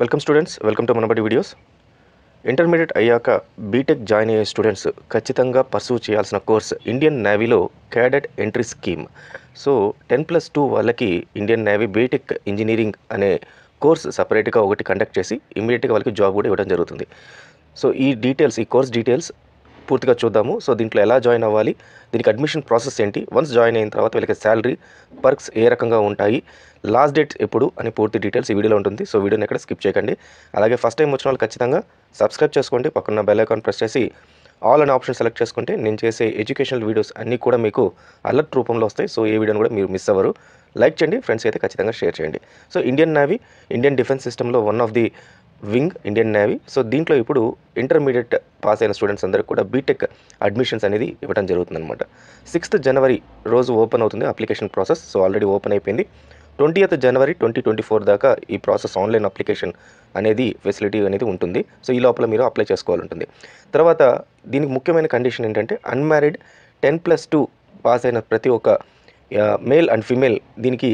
welcome students welcome to Manabadi videos intermediate అయ్యాక BTech join అయ్యే students ఖచ్చితంగా పర్సూ చేయాల్సిన కోర్స్ ఇండియన్ నేవీలో cadet entry scheme so ten plus two వాళ్ళకి Indian navy BTech engineering అనే course సపరేట్గా ఒకటి కండక్ట్ చేసి ఇమీడియట్గా వాళ్ళకి జాబ్ కూడా ఇవ్వడం జరుగుతుంది సో ఈ డీటెయిల్స్ ఈ కోర్స్ డీటెయిల్స్ పూర్తిగా చూద్దాము సో దీంట్లో ఎలా జాయిన్ అవ్వాలి దీనికి అడ్మిషన్ ప్రాసెస్ ఏంటి వన్స్ జాయిన్ అయిన తర్వాత వీళ్ళకి శాలరీ పర్క్స్ ఏ రకంగా ఉంటాయి లాస్ట్ డేట్ ఎప్పుడు అని పూర్తి డీటెయిల్స్ ఈ వీడియోలో ఉంటుంది సో వీడియోని ఎక్కడ స్కిప్ చేయకండి అలాగే ఫస్ట్ టైం వచ్చిన వాళ్ళు ఖచ్చితంగా సబ్స్క్రైబ్ చేసుకోండి పక్కన బెల్ ఐకాన్ ప్రెస్ చేసి ఆల్ అనే ఆప్షన్ సెలెక్ట్ చేసుకుంటే నేను చేసే ఎడ్యుకేషనల్ వీడియోస్ అన్నీ కూడా మీకు అలర్ట్ రూపంలో వస్తాయి సో ఏ వీడియోని కూడా మీరు మిస్ అవ్వరు లైక్ చేయండి ఫ్రెండ్స్ అయితే ఖచ్చితంగా షేర్ చేయండి so Indian navy Indian defence సిస్టంలో one of the wing Indian navy so దీంట్లో ఇప్పుడు ఇంటర్మీడియట్ పాస్ అయిన స్టూడెంట్స్ అందరికీ కూడా బీటెక్ అడ్మిషన్స్ అనేది ఇవ్వడం జరుగుతుందన్నమాట సిక్స్త్ జనవరి రోజు ఓపెన్ అవుతుంది application process so already open అయిపోయింది ట్వంటీయత్ జనవరి ట్వంటీ ట్వంటీ ఫోర్ దాకా ఈ ప్రాసెస్ ఆన్లైన్ అప్లికేషన్ అనేది ఫెసిలిటీ అనేది ఉంటుంది సో ఈ లోపల మీరు అప్లై చేసుకోవాలి ఉంటుంది తర్వాత దీనికి ముఖ్యమైన కండిషన్ ఏంటంటే unmarried ten plus two pass అయిన ప్రతి ఒక్క మేల్ అండ్ ఫిమేల్ దీనికి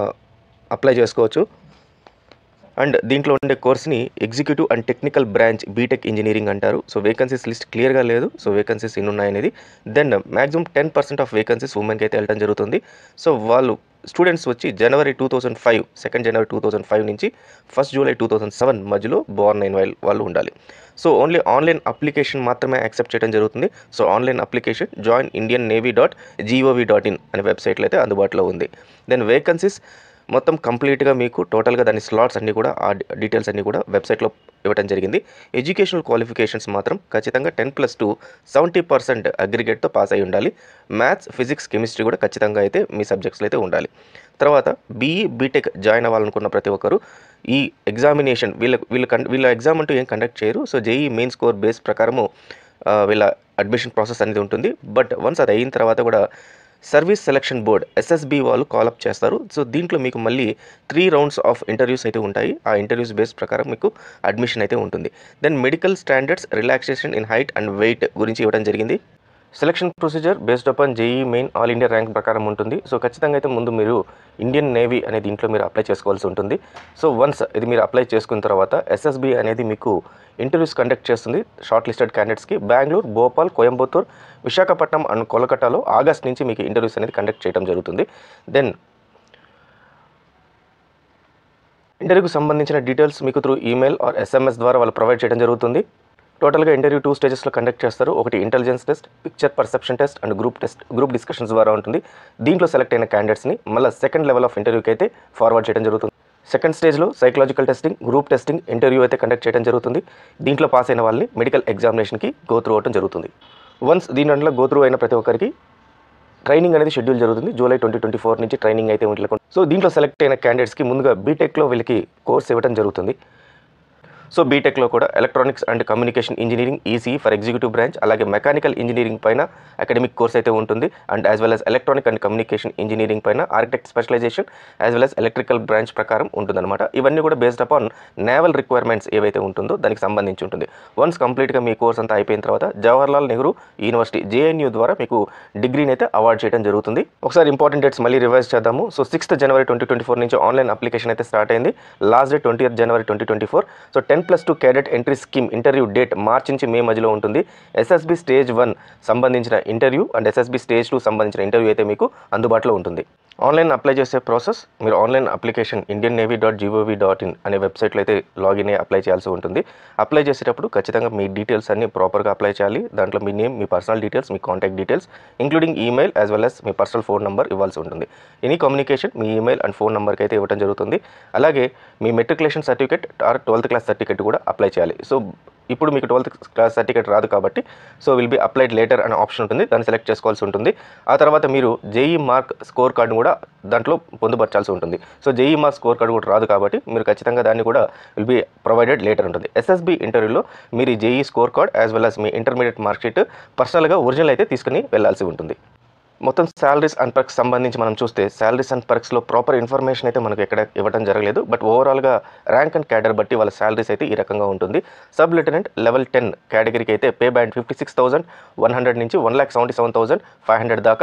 అప్లై చేసుకోవచ్చు అండ్ దీంట్లో ఉండే కోర్స్ని executive and technical branch BTech engineering అంటారు సో వేకెన్సీస్ లిస్ట్ క్లియర్గా లేదు సో వేకెన్సీస్ ఎన్ని ఉన్నాయనేది then maximum ten percent of vacancies ఉమెన్కి అయితే వెళ్ళడం జరుగుతుంది సో వాళ్ళు స్టూడెంట్స్ వచ్చి January two thousand five second January two thousand five నుంచి first July two thousand seven మధ్యలో బోర్న్ అయిన వాళ్ళు వాళ్ళు ఉండాలి సో ఓన్లీ ఆన్లైన్ అప్లికేషన్ మాత్రమే యాక్సెప్ట్ చేయడం జరుగుతుంది so online application join Indian navy dot GOV dot in అనే వెబ్సైట్లో అయితే అందుబాటులో ఉంది దెన్ వేకెన్సీస్ మొత్తం కంప్లీట్గా మీకు టోటల్గా దాని స్లాట్స్ అన్నీ కూడా ఆ డీటెయిల్స్ అన్నీ కూడా వెబ్సైట్లో ఇవ్వడం జరిగింది ఎడ్యుకేషనల్ క్వాలిఫికేషన్స్ మాత్రం ఖచ్చితంగా ten plus two seventy percent అగ్రిగేట్తో పాస్ అయి ఉండాలి మ్యాథ్స్ ఫిజిక్స్ కెమిస్ట్రీ కూడా ఖచ్చితంగా అయితే మీ సబ్జెక్ట్స్లో అయితే ఉండాలి తర్వాత బీఈ బీటెక్ జాయిన్ అవ్వాలనుకున్న ప్రతి ఒక్కరు ఈ ఎగ్జామినేషన్ వీళ్ళ వీళ్ళ కన్ వీళ్ళ ఎగ్జామ్ అంటూ ఏం కండక్ట్ చేయరు so JEE main score base ప్రకారము వీళ్ళ అడ్మిషన్ ప్రాసెస్ అనేది ఉంటుంది బట్ వన్స్ అది అయిన తర్వాత కూడా సర్వీస్ సెలక్షన్ బోర్డ్ ఎస్ఎస్బి వాళ్ళు కాలప్ చేస్తారు సో దీంట్లో మీకు మళ్ళీ త్రీ రౌండ్స్ ఆఫ్ ఇంటర్వ్యూస్ అయితే ఉంటాయి ఆ ఇంటర్వ్యూస్ బేస్ ప్రకారం మీకు అడ్మిషన్ అయితే ఉంటుంది then medical standards relaxation in height and weight గురించి ఇవ్వడం జరిగింది selection procedure based upon JEE main all India rank ప్రకారం ఉంటుంది సో ఖచ్చితంగా అయితే ముందు మీరు ఇండియన్ నేవీ అనే దీంట్లో మీరు అప్లై చేసుకోవాల్సి ఉంటుంది సో వన్స్ ఇది మీరు అప్లై చేసుకున్న తర్వాత ఎస్ఎస్బి అనేది మీకు ఇంటర్వ్యూస్ కండక్ట్ చేస్తుంది షార్ట్ లిస్టెడ్ క్యాండిడేట్స్కి బెంగళూరు భోపాల్ కోయంబత్తూర్ విశాఖపట్నం అండ్ కోలకటాలో ఆగస్ట్ నుంచి మీకు ఇంటర్వ్యూస్ అనేది కండక్ట్ చేయడం జరుగుతుంది దెన్ ఇంటర్వ్యూకి సంబంధించిన డీటెయిల్స్ మీకు త్రూ ఈమెయిల్ ఆర్ ఎస్ఎంఎస్ ద్వారా వాళ్ళు ప్రొవైడ్ చేయడం జరుగుతుంది టోటల్గా ఇంటర్వ్యూ టూ స్టేజెస్లో కండక్ట్ చేస్తారు ఒకటి intelligence test picture perception test and group test group discussions ద్వారా ఉంటుంది దీంట్లో సెలెక్ట్ అయిన క్యాండిడేట్స్ని మళ్ళీ సెకండ్ లెవెల్ ఆఫ్ ఇంటర్వ్యూకి అయితే ఫార్వర్డ్ చేయడం జరుగుతుంది సెకండ్ స్టేజ్లో psychological testing group testing interview అయితే కండక్ట్ చేయడం జరుగుతుంది దీంట్లో పాస్ అయిన వాళ్ళని మెడికల్ ఎగ్జామినేషన్కి గో త్రూ అవడం జరుగుతుంది వన్స్ దీని దాంట్లో గో త్రూ అయిన ప్రతి ఒక్కరికి ట్రైనింగ్ అనేది షెడ్యూల్ జరుగుతుంది జూలై ట్వంటీ ట్వంటీ ఫోర్ నుంచి ట్రైనింగ్ అయితే ఉంటుంది సో దీంట్లో సెలెక్ట్ అయిన క్యాండిడేట్స్కి ముందుగా బీటెక్లో వీళ్ళకి కోర్స్ ఇవ్వడం జరుగుతుంది సో బీటెక్లో కూడా electronics and communication engineering ECE for executive branch అలాగే మెకానికల్ ఇంజనీరింగ్ పైన అకాడమిక్ కోర్స్ అయితే ఉంటుంది and as well as electronic and communication engineering పైన architect specialisation as well as electrical branch ప్రకారం ఉంటుందన్నమాట ఇవన్నీ కూడా బేస్డ్ అపాన్ నేవల్ రిక్వైర్మెంట్స్ ఏవైతే ఉంటుందో దానికి సంబంధించి ఉంటుంది వన్స్ కంప్లీట్గా మీ కోర్స్ అంతా అయిపోయిన తర్వాత జవహర్లాల్ నెహ్రూ యూనివర్సిటీ జేఎన్యూ ద్వారా మీకు డిగ్రీని అయితే అవార్డ్ చేయడం జరుగుతుంది ఒకసారి ఇంపార్టెంట్ డేట్స్ మళ్ళీ రివైజ్ చేద్దాము so sixth January twenty twenty four నుంచి ఆన్లైన్ అప్లికేషన్ అయితే స్టార్ట్ అయింది last date twenty January twenty twenty four so ten plus two cadet entry scheme interview date March నుంచి మే మధ్యలో ఉంటుంది ఎస్ఎస్బి స్టేజ్ వన్ సంబంధించిన interview and SSB stage two సంబంధించిన interview అయితే మీకు అందుబాటులో ఉంటుంది ఆన్లైన్ అప్లై చేసే ప్రాసెస్ మీరు online application Indian navy dot GOV dot in అనే వెబ్సైట్లో అయితే లాగిన్ అయ్యి అప్లై చేయాల్సి ఉంటుంది అప్లై చేసేటప్పుడు ఖచ్చితంగా మీ డీటెయిల్స్ అన్ని ప్రాపర్గా అప్లై చేయాలి దాంట్లో మీ నేమ్ మీ పర్సనల్ డీటెయిల్స్ మీ contact details including email as well as మీ పర్సనల్ ఫోన్ నెంబర్ ఇవ్వాల్సి ఉంటుంది ఎనీ కమ్యూనికేషన్ మీ ఈమెయిల్ అండ్ ఫోన్ నెంబర్కి అయితే ఇవ్వడం జరుగుతుంది అలాగే మీ matriculation certificate or twelfth class certificate కూడా అప్లై చేయాలి సో ఇప్పుడు మీకు ట్వెల్త్ క్లాస్ సర్టిఫికేట్ రాదు కాబట్టి so will be applied later అనే ఆప్షన్ ఉంటుంది దాన్ని సెలెక్ట్ చేసుకోవాల్సి ఉంటుంది ఆ తర్వాత మీరు జేఈ మార్క్ స్కోర్ కార్డును కూడా దాంట్లో పొందుపరచాల్సి ఉంటుంది so JEE mark score card కూడా రాదు కాబట్టి మీరు ఖచ్చితంగా దాన్ని కూడా విల్ బి ప్రొవైడెడ్ లేటర్ ఉంటుంది ఎస్ఎస్బి ఇంటర్వ్యూలో మీరు ఈ JEE score card as well as మీ ఇంటర్మీడియట్ మార్క్ షీట్ పర్సనల్గా ఒరిజినల్ అయితే తీసుకుని వెళ్ళాల్సి ఉంటుంది మొత్తం శాలరీస్ అండ్ పర్క్స్ సంబంధించి మనం చూస్తే శాలరీస్ అండ్ పర్క్స్లో ప్రాపర్ ఇన్ఫర్మేషన్ అయితే మనకు ఎక్కడ ఇవ్వడం జరగలేదు బట్ ఓవరాల్గా ర్యాంక్ అండ్ క్యాడర్ బట్టి వాళ్ళ శాలరీస్ అయితే ఈ రకంగా ఉంటుంది సబ్ లెఫ్టినెంట్ లెవెల్ టెన్ కేటగిరీకి అయితే pay band fifty six thousand one hundred నుంచి one lakh seventy seven thousand five hundred దాకా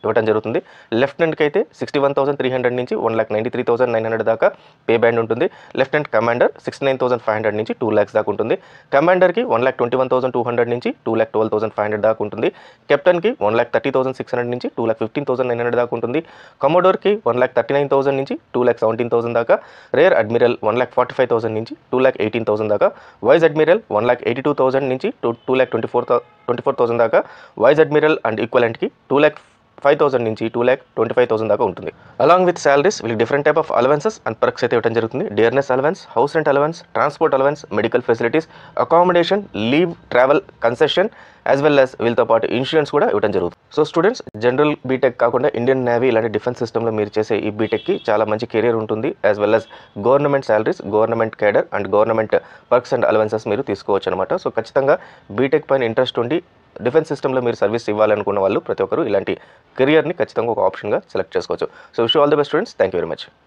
ఇవ్వడం జరుగుతుంది లెఫ్టినెంట్కి అయితే sixty one thousand three hundred నుంచి one lakh ninety three thousand nine hundred దాకా పే బ్యాండ్ ఉంటుంది lieutenant commander sixty nine thousand five hundred నుంచి టూ ల్యాక్స్ దాకా ఉంటుంది కమాండర్కి one lakh twenty one thousand two hundred నుంచి two lakh twelve thousand five hundred దాకా ఉంటుంది కెప్టెన్కి one lakh thirty thousand six hundred నుంచి two lakh fifteen thousand nine hundred దాకా ఉంటుంది కమోడోర్కి one lakh thirty nine thousand నుంచి టూ ల్యాక్ సెవెంటీన్ థౌసండ్ దాకా rear admiral one lakh forty five thousand నుంచి టూ ల్యాక్ ఎయిటీన్ థౌసండ్ దాకా vice admiral one lakh eighty two thousand నుంచి two two lakh twenty four twenty four thousand దాకా vice admiral and ఈక్వలెంట్కి two lakh five thousand నుంచి two lakh twenty five thousand దాకా ఉంటుంది along with salaries వీళ్ళకి different type of allowances and perks అయితే ఇవ్వడం జరుగుతుంది dearness allowance house rent allowance transport allowance medical facilities accommodation leave travel concession as well as వీళ్ళతో పాటు ఇన్సూరెన్స్ కూడా ఇవ్వడం జరుగుతుంది సో స్టూడెంట్స్ జనరల్ బీటెక్ కాకుండా ఇండియన్ నేవీ ఇలాంటి డిఫెన్స్ సిస్టంలో మీరు చేసే ఈ బీటెక్కి చాలా మంచి కెరీర్ ఉంటుంది as well as government salaries government cadre and government perks and allowances మీరు తీసుకోవచ్చు అనమాట సో ఖచ్చితంగా బీటెక్ పైన ఇంట్రెస్ట్ ఉండి డిఫెన్స్ సిస్టంలో మీరు సర్వీస్ ఇవ్వాలనుకున్న వాళ్ళు ప్రతి ఒక్కరు ఇలాంటి కెరియర్ని ఖచ్చితంగా ఒక ఆప్షన్గా సెలెక్ట్ చేసుకోవచ్చు so wish all the best students thank you very much